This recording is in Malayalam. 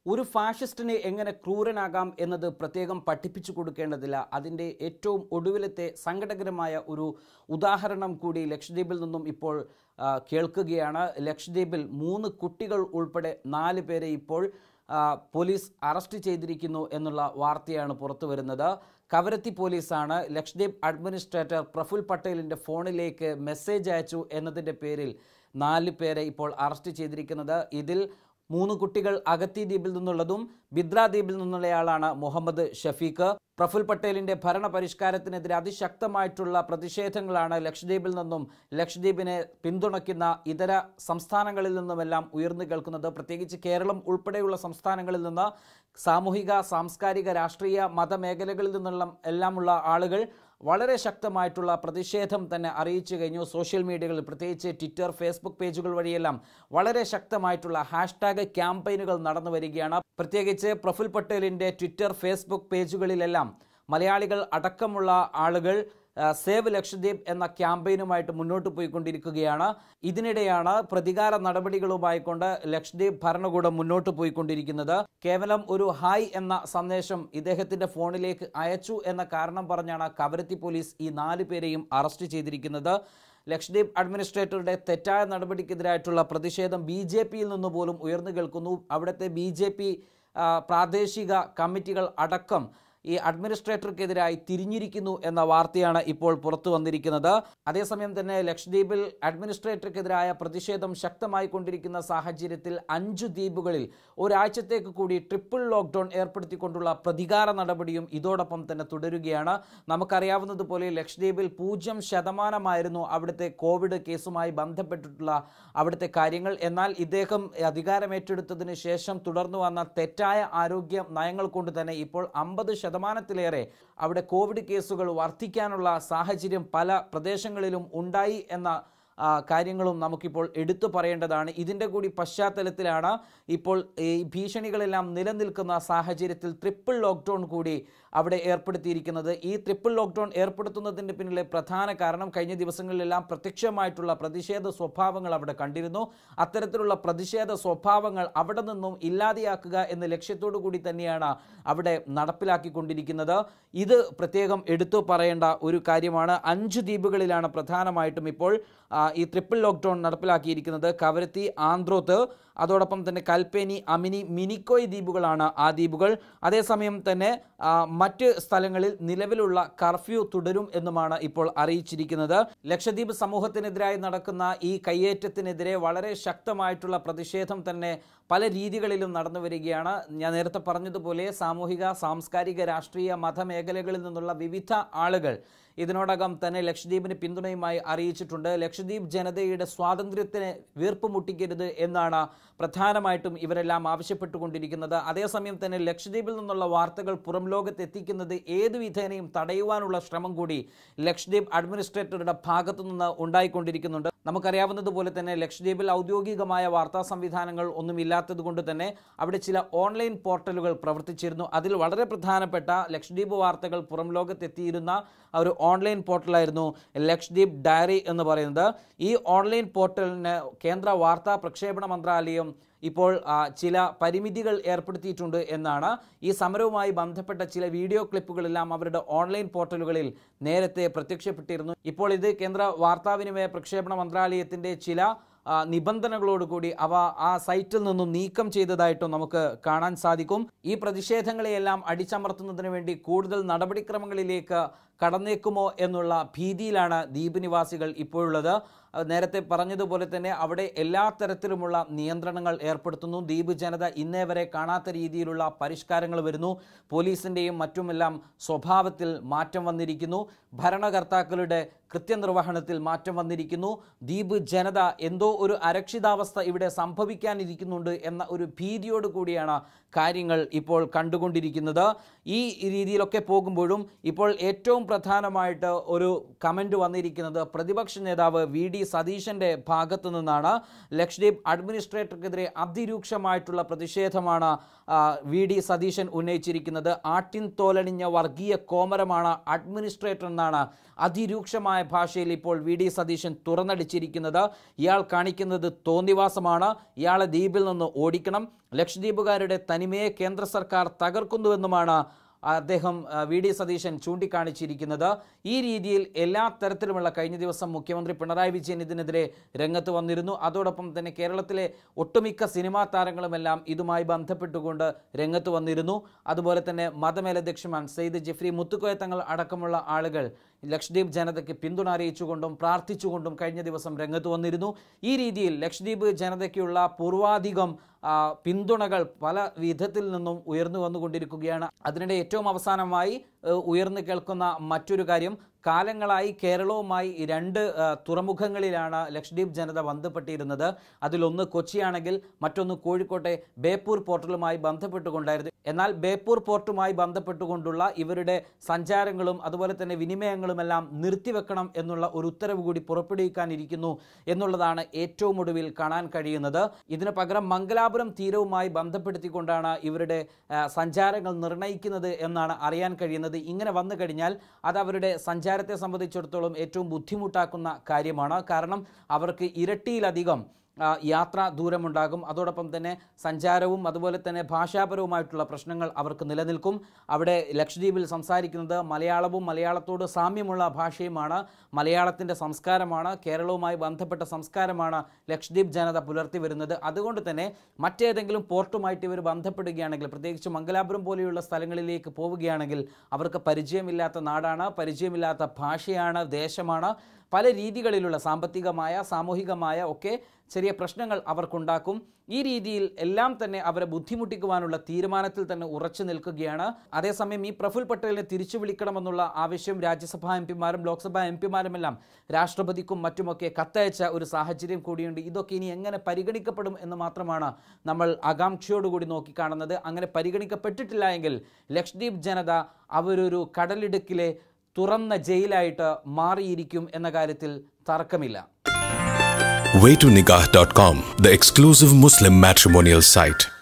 ഒരു ഫാഷിസ്റ്റിന് എങ്ങനെ ക്രൂരനാകാം എന്നത് പ്രത്യേകം പഠിപ്പിച്ചു കൊടുക്കേണ്ടതില്ല അതിൻ്റെ ഏറ്റവും ഒടുവിലത്തെ സങ്കടകരമായ ഒരു ഉദാഹരണം കൂടി ലക്ഷദ്വീപിൽ നിന്നും ഇപ്പോൾ ആ, കേൾക്കുകയാണ് ലക്ഷദ്വീപിൽ മൂന്ന് കുട്ടികൾ ഉൾപ്പെടെ നാല് പേരെ ഇപ്പോൾ ആ, പോലീസ് അറസ്റ്റ് ചെയ്തിരിക്കുന്നു എന്നുള്ള വാർത്തയാണ് പുറത്തു വരുന്നത് കവരത്തി പോലീസാണ് ലക്ഷദ്വീപ് അഡ്മിനിസ്ട്രേറ്റർ പ്രഫുൽ പട്ടേലിൻ്റെ ഫോണിലേക്ക് മെസ്സേജ് അയച്ചു എന്നതിൻ്റെ പേരിൽ നാല് പേരെ ഇപ്പോൾ അറസ്റ്റ് ചെയ്തിരിക്കുന്നത് ഇതിൽ മൂന്ന് കുട്ടികൾ അഗത്തി ദ്വീപിൽ നിന്നുള്ളതും ബിദ്ര ദ്വീപിൽ നിന്നുള്ളയാളാണ് മുഹമ്മദ് ഷഫീഖ് പ്രഫുൽ പട്ടേലിന്റെ ഭരണ പരിഷ്കാരത്തിനെതിരെ അതിശക്തമായിട്ടുള്ള പ്രതിഷേധങ്ങളാണ് ലക്ഷദ്വീപിൽ നിന്നും ലക്ഷദ്വീപിനെ പിന്തുണയ്ക്കുന്ന ഇതര സംസ്ഥാനങ്ങളിൽ നിന്നുമെല്ലാം ഉയർന്നു കേൾക്കുന്നത് പ്രത്യേകിച്ച് കേരളം ഉൾപ്പെടെയുള്ള സംസ്ഥാനങ്ങളിൽ നിന്ന് സാമൂഹിക സാംസ്കാരിക രാഷ്ട്രീയ മതമേഖലകളിൽ നിന്നുള്ള എല്ലാമുള്ള ആളുകൾ വളരെ ശക്തമായിട്ടുള്ള പ്രതിഷേധം തന്നെ അറിയിച്ചു കഴിഞ്ഞു സോഷ്യൽ മീഡിയകളിൽ പ്രത്യേകിച്ച് ട്വിറ്റർ ഫേസ്ബുക്ക് പേജുകൾ വഴിയെല്ലാം വളരെ ശക്തമായിട്ടുള്ള ഹാഷ്ടാഗ് ക്യാമ്പയിനുകൾ നടന്നു വരികയാണ് പ്രത്യേകിച്ച് പ്രഫുൽ പട്ടേലിൻ്റെ ട്വിറ്റർ ഫേസ്ബുക്ക് പേജുകളിലെല്ലാം മലയാളികൾ അടക്കമുള്ള ആളുകൾ ആ, സേവ് ലക്ഷദ്വീപ് എന്ന ക്യാമ്പയിനുമായിട്ട് മുന്നോട്ട് പോയിക്കൊണ്ടിരിക്കുകയാണ് ഇതിനിടെയാണ് പ്രതികാര നടപടികളുമായിക്കൊണ്ട് ലക്ഷദ്വീപ് ഭരണകൂടം മുന്നോട്ട് പോയിക്കൊണ്ടിരിക്കുന്നത് കേവലം ഒരു ഹായ് എന്ന സന്ദേശം ഇദ്ദേഹത്തിന്റെ ഫോണിലേക്ക് അയച്ചു എന്ന കാരണം പറഞ്ഞാണ് കവരത്തി പോലീസ് ഈ നാല് പേരെയും അറസ്റ്റ് ചെയ്തിരിക്കുന്നത് ലക്ഷദ്വീപ് അഡ്മിനിസ്ട്രേറ്ററുടെ തെറ്റായ നടപടിക്കെതിരായിട്ടുള്ള പ്രതിഷേധം ബി ജെ പിയിൽ നിന്ന് പോലും ഉയർന്നു കേൾക്കുന്നു അവിടുത്തെ ബി ജെ പി പ്രാദേശിക കമ്മിറ്റികൾ അടക്കം ഈ അഡ്മിനിസ്ട്രേറ്റർക്കെതിരായി തിരിഞ്ഞിരിക്കുന്നു എന്ന വാർത്തയാണ് ഇപ്പോൾ പുറത്തു വന്നിരിക്കുന്നത് അതേസമയം തന്നെ ലക്ഷദ്വീപിൽ അഡ്മിനിസ്ട്രേറ്റർക്കെതിരായ പ്രതിഷേധം ശക്തമായി കൊണ്ടിരിക്കുന്ന സാഹചര്യത്തിൽ അഞ്ചു ദ്വീപുകളിൽ ഒരാഴ്ചത്തേക്ക് കൂടി ട്രിപ്പിൾ ലോക്ക്ഡൌൺ ഏർപ്പെടുത്തിക്കൊണ്ടുള്ള പ്രതികാര നടപടിയും ഇതോടൊപ്പം തന്നെ തുടരുകയാണ് നമുക്കറിയാവുന്നതുപോലെ ലക്ഷദ്വീപിൽ പൂജ്യം ശതമാനമായിരുന്നു അവിടുത്തെ കോവിഡ് കേസുമായി ബന്ധപ്പെട്ടിട്ടുള്ള അവിടുത്തെ കാര്യങ്ങൾ എന്നാൽ ഇദ്ദേഹം അധികാരമേറ്റെടുത്തതിന് ശേഷം തുടർന്നു വന്ന തെറ്റായ ആരോഗ്യ നയങ്ങൾ കൊണ്ട് തന്നെ ഇപ്പോൾ അമ്പത് ശതമാനത്തിലേറെ അവിടെ കോവിഡ് കേസുകൾ വർദ്ധിക്കാനുള്ള സാഹചര്യം പല പ്രദേശങ്ങളിലും ഉണ്ടായി എന്ന ആ, കാര്യങ്ങളും നമുക്കിപ്പോൾ എടുത്തു പറയേണ്ടതാണ് ഇതിൻ്റെ കൂടി പശ്ചാത്തലത്തിലാണ് ഇപ്പോൾ ഈ ഭീഷണികളെല്ലാം നിലനിൽക്കുന്ന സാഹചര്യത്തിൽ ട്രിപ്പിൾ ലോക്ക്ഡൗൺ കൂടി അവിടെ ഏർപ്പെടുത്തിയിരിക്കുന്നത് ഈ ട്രിപ്പിൾ ലോക്ക്ഡൗൺ ഏർപ്പെടുത്തുന്നതിൻ്റെ പിന്നിലെ പ്രധാന കാരണം കഴിഞ്ഞ ദിവസങ്ങളിലെല്ലാം പ്രത്യക്ഷമായിട്ടുള്ള പ്രതിഷേധ സ്വഭാവങ്ങൾ അവിടെ കണ്ടിരുന്നു അത്തരത്തിലുള്ള പ്രതിഷേധ സ്വഭാവങ്ങൾ അവിടെ നിന്നും ഇല്ലാതെയാക്കുക എന്ന ലക്ഷ്യത്തോടു കൂടി തന്നെയാണ് അവിടെ നടപ്പിലാക്കിക്കൊണ്ടിരിക്കുന്നത് ഇത് പ്രത്യേകം എടുത്തു പറയേണ്ട ഒരു കാര്യമാണ് അഞ്ച് ദ്വീപുകളിലാണ് പ്രധാനമായിട്ടും ഇപ്പോൾ ആ, ഈ ട്രിപ്പിൾ ലോക്ക്ഡൗൺ നടപ്പിലാക്കിയിരിക്കുന്നത് കവരത്തി ആന്ത്രോത്ത് അതോടൊപ്പം തന്നെ കൽപ്പേനി അമിനി മിനിക്കോയ് ദ്വീപുകളാണ് ആ ദ്വീപുകൾ അതേസമയം തന്നെ ആ, മറ്റ് സ്ഥലങ്ങളിൽ നിലവിലുള്ള കർഫ്യൂ തുടരും എന്നുമാണ് ഇപ്പോൾ അറിയിച്ചിരിക്കുന്നത് ലക്ഷദ്വീപ് സമൂഹത്തിനെതിരായി നടക്കുന്ന ഈ കയ്യേറ്റത്തിനെതിരെ വളരെ ശക്തമായിട്ടുള്ള പ്രതിഷേധം തന്നെ പല രീതികളിലും നടന്നു വരികയാണ് ഞാൻ നേരത്തെ പറഞ്ഞതുപോലെ സാമൂഹിക സാംസ്കാരിക രാഷ്ട്രീയ മതമേഖലകളിൽ നിന്നുള്ള വിവിധ ആളുകൾ ഇതിനോടകം തന്നെ ലക്ഷദ്വീപിന് പിന്തുണയുമായി അറിയിച്ചിട്ടുണ്ട് ലക്ഷദ്വീപ് ജനതയുടെ സ്വാതന്ത്ര്യത്തിന് വീർപ്പ് മുട്ടിക്കരുത് എന്നാണ് പ്രധാനമായിട്ടും ഇവരെല്ലാം ആവശ്യപ്പെട്ടുകൊണ്ടിരിക്കുന്നത് അതേസമയം തന്നെ ലക്ഷദ്വീപിൽ നിന്നുള്ള വാർത്തകൾ പുറം ലോകത്ത് എത്തിക്കുന്നത് ഏത് വിധേനയും തടയുവാനുള്ള ശ്രമം കൂടി ലക്ഷദ്വീപ് അഡ്മിനിസ്ട്രേറ്ററുടെ ഭാഗത്തു നിന്ന് ഉണ്ടായിക്കൊണ്ടിരിക്കുന്നുണ്ട് നമുക്കറിയാവുന്നതുപോലെ തന്നെ ലക്ഷദ്വീപിൽ ഔദ്യോഗികമായ വാർത്താ സംവിധാനങ്ങൾ ഒന്നുമില്ലാത്തത് കൊണ്ട് തന്നെ അവിടെ ചില ഓൺലൈൻ പോർട്ടലുകൾ പ്രവർത്തിച്ചിരുന്നു അതിൽ വളരെ പ്രധാനപ്പെട്ട ലക്ഷദ്വീപ് വാർത്തകൾ പുറം ലോകത്തെത്തിയിരുന്ന ആ ഒരു ഓൺലൈൻ പോർട്ടലായിരുന്നു ലക്ഷദ്വീപ് ഡയറി എന്ന് പറയുന്നത് ഈ ഓൺലൈൻ പോർട്ടലിന് കേന്ദ്ര വാർത്താ പ്രക്ഷേപണ മന്ത്രാലയം ഇപ്പോൾ ആ, ചില പരിമിതികൾ ഏർപ്പെടുത്തിയിട്ടുണ്ട് എന്നാണ് ഈ സമരവുമായി ബന്ധപ്പെട്ട ചില വീഡിയോ ക്ലിപ്പുകളെല്ലാം അവരുടെ ഓൺലൈൻ പോർട്ടലുകളിൽ നേരത്തെ പ്രത്യക്ഷപ്പെട്ടിരുന്നു ഇപ്പോൾ ഇത് കേന്ദ്ര വാർത്താവിനിമയ പ്രക്ഷേപണ മന്ത്രാലയത്തിൻ്റെ ചില ആ, നിബന്ധനകളോടുകൂടി അവ ആ സൈറ്റിൽ നിന്നും നീക്കം ചെയ്തതായിട്ടും നമുക്ക് കാണാൻ സാധിക്കും ഈ പ്രതിഷേധങ്ങളെയെല്ലാം അടിച്ചമർത്തുന്നതിന് വേണ്ടി കൂടുതൽ നടപടിക്രമങ്ങളിലേക്ക് കടന്നേക്കുമോ എന്നുള്ള ഭീതിയിലാണ് ദ്വീപ് നിവാസികൾ ഇപ്പോഴുള്ളത് അത് നേരത്തെ പറഞ്ഞതുപോലെ തന്നെ അവിടെ എല്ലാ തരത്തിലുമുള്ള നിയന്ത്രണങ്ങൾ ഏർപ്പെടുത്തുന്നു ദ്വീപ് ജനത ഇന്നേ വരെ കാണാത്ത രീതിയിലുള്ള പരിഷ്കാരങ്ങൾ വരുന്നു പോലീസിൻ്റെയും മറ്റുമെല്ലാം സ്വഭാവത്തിൽ മാറ്റം വന്നിരിക്കുന്നു ഭരണകർത്താക്കളുടെ കൃത്യനിർവഹണത്തിൽ മാറ്റം വന്നിരിക്കുന്നു ദ്വീപ് ജനത എന്തോ ഒരു അരക്ഷിതാവസ്ഥ ഇവിടെ സംഭവിക്കാനിരിക്കുന്നുണ്ട് എന്ന ഒരു ഭീതിയോട് കൂടിയാണ് കാര്യങ്ങൾ ഇപ്പോൾ കണ്ടുകൊണ്ടിരിക്കുന്നത് ഈ രീതിയിലൊക്കെ പോകുമ്പോഴും ഇപ്പോൾ ഏറ്റവും പ്രധാനമായിട്ട് ഒരു കമൻറ്റ് വന്നിരിക്കുന്നത് പ്രതിപക്ഷ നേതാവ് വി ഡി ഡി സതീശന്റെ ഭാഗത്തു നിന്നാണ് ലക്ഷദ്വീപ് അഡ്മിനിസ്ട്രേറ്റർക്കെതിരെ അതിരൂക്ഷമായിട്ടുള്ള പ്രതിഷേധമാണ് ആ, വി ഡി സതീശൻ ഉന്നയിച്ചിരിക്കുന്നത് ആട്ടിൻ തോലണിഞ്ഞ വർഗീയ കോമരമാണ് അഡ്മിനിസ്ട്രേറ്റർ എന്നാണ് അതിരൂക്ഷമായ ഭാഷയിൽ ഇപ്പോൾ വി ഡി സതീശൻ തുറന്നടിച്ചിരിക്കുന്നത് ഇയാൾ കാണിക്കുന്നത് തോന്നിവാസമാണ് ഇയാളെ ദ്വീപിൽ നിന്ന് ഓടിക്കണം ലക്ഷദ്വീപുകാരുടെ തനിമയെ കേന്ദ്ര സർക്കാർ തകർക്കുന്നുവെന്നുമാണ് അദ്ദേഹം ആ, വി ഡി സതീശൻ ചൂണ്ടിക്കാണിച്ചിരിക്കുന്നത് ഈ രീതിയിൽ എല്ലാ തരത്തിലുമുള്ള കഴിഞ്ഞ ദിവസം മുഖ്യമന്ത്രി പിണറായി വിജയൻ ഇതിനെതിരെ രംഗത്ത് വന്നിരുന്നു അതോടൊപ്പം തന്നെ കേരളത്തിലെ ഒട്ടുമിക്ക സിനിമാ താരങ്ങളുമെല്ലാം ഇതുമായി ബന്ധപ്പെട്ടുകൊണ്ട് രംഗത്ത് വന്നിരുന്നു അതുപോലെ തന്നെ മതമേലധ്യക്ഷമാൻ സെയ്ദ് ജിഫ്രി മുത്തുക്കോയ തങ്ങൾ അടക്കമുള്ള ആളുകൾ ലക്ഷദ്വീപ് ജനതയ്ക്ക് പിന്തുണ അറിയിച്ചുകൊണ്ടും പ്രാർത്ഥിച്ചുകൊണ്ടും കഴിഞ്ഞ ദിവസം രംഗത്ത് വന്നിരുന്നു ഈ രീതിയിൽ ലക്ഷദ്വീപ് ജനതയ്ക്കുള്ള പൂർവാധികം ആ, പിന്തുണകൾ പല വിധത്തിൽ നിന്നും ഉയർന്നു വന്നുകൊണ്ടിരിക്കുകയാണ് അതിനിടെ ഏറ്റവും അവസാനമായി ഏഹ്, ഉയർന്നു കേൾക്കുന്ന മറ്റൊരു കാര്യം കാലങ്ങളായി കേരളവുമായി രണ്ട് ആ, തുറമുഖങ്ങളിലാണ് ലക്ഷദ്വീപ് ജനത ബന്ധപ്പെട്ടിരുന്നത് അതിലൊന്ന് കൊച്ചിയാണെങ്കിൽ മറ്റൊന്ന് കോഴിക്കോട്ടെ ബേപ്പൂർ പോർട്ടലുമായി ബന്ധപ്പെട്ടുകൊണ്ടായിരുന്നു എന്നാൽ ബേപ്പൂർ പോർട്ടുമായി ബന്ധപ്പെട്ടുകൊണ്ടുള്ള ഇവരുടെ സഞ്ചാരങ്ങളും അതുപോലെ തന്നെ വിനിമയങ്ങളുമെല്ലാം നിർത്തിവെക്കണം എന്നുള്ള ഒരു ഉത്തരവ് കൂടി പുറപ്പെടുവിക്കാനിരിക്കുന്നു എന്നുള്ളതാണ് ഏറ്റവും ഒടുവിൽ കാണാൻ കഴിയുന്നത് ഇതിന് പകരം മംഗലാപുരം തീരവുമായി ബന്ധപ്പെടുത്തിക്കൊണ്ടാണ് ഇവരുടെ ആ, സഞ്ചാരങ്ങൾ നിർണ്ണയിക്കുന്നത് എന്നാണ് അറിയാൻ കഴിയുന്നത് ഇങ്ങനെ വന്നു കഴിഞ്ഞാൽ അത് അവരുടെ സഞ്ചാരത്തെ സംബന്ധിച്ചിടത്തോളം ഏറ്റവും ബുദ്ധിമുട്ടാക്കുന്ന കാര്യമാണ് കാരണം അവർക്ക് ഇരട്ടിയിലധികം ആ, യാത്രാ ദൂരമുണ്ടാകും അതോടൊപ്പം തന്നെ സഞ്ചാരവും അതുപോലെ തന്നെ ഭാഷാപരവുമായിട്ടുള്ള പ്രശ്നങ്ങൾ അവർക്ക് നിലനിൽക്കും അവിടെ ലക്ഷദ്വീപിൽ സംസാരിക്കുന്നത് മലയാളവും മലയാളത്തോട് സാമ്യമുള്ള ഭാഷയുമാണ് മലയാളത്തിൻ്റെ സംസ്കാരമാണ് കേരളവുമായി ബന്ധപ്പെട്ട സംസ്കാരമാണ് ലക്ഷദ്വീപ് ജനത പുലർത്തി വരുന്നത് അതുകൊണ്ട് തന്നെ മറ്റേതെങ്കിലും പോർട്ടുമായിട്ട് ഇവർ ബന്ധപ്പെടുകയാണെങ്കിൽ പ്രത്യേകിച്ച് മംഗലാപുരം പോലെയുള്ള സ്ഥലങ്ങളിലേക്ക് പോവുകയാണെങ്കിൽ അവർക്ക് പരിചയമില്ലാത്ത നാടാണ് പരിചയമില്ലാത്ത ഭാഷയാണ് ദേശമാണ് പല രീതികളിലുള്ള സാമ്പത്തികമായ സാമൂഹികമായ ഒക്കെ ചെറിയ പ്രശ്നങ്ങൾ അവർക്കുണ്ടാക്കും ഈ രീതിയിൽ എല്ലാം തന്നെ അവരെ ബുദ്ധിമുട്ടിക്കുവാനുള്ള തീരുമാനത്തിൽ തന്നെ ഉറച്ചു നിൽക്കുകയാണ് അതേസമയം ഈ പ്രഫുൽ പട്ടേലിനെ തിരിച്ചു വിളിക്കണമെന്നുള്ള ആവശ്യം രാജ്യസഭാ എം പിമാരും ലോക്സഭാ എം പിമാരുമെല്ലാം രാഷ്ട്രപതിക്കും മറ്റുമൊക്കെ കത്തയച്ച ഒരു സാഹചര്യം കൂടിയുണ്ട് ഇതൊക്കെ ഇനി എങ്ങനെ പരിഗണിക്കപ്പെടും എന്ന് മാത്രമാണ് നമ്മൾ ആകാംക്ഷയോടുകൂടി നോക്കിക്കാണുന്നത് അങ്ങനെ പരിഗണിക്കപ്പെട്ടിട്ടില്ല എങ്കിൽ ലക്ഷദ്വീപ് ജനത അവരൊരു കടലിടുക്കിലെ തുറന്ന ജയിലായിട്ട് മാറിയിരിക്കും എന്ന കാര്യത്തിൽ തർക്കമില്ല waytonikah.com, the exclusive Muslim matrimonial site.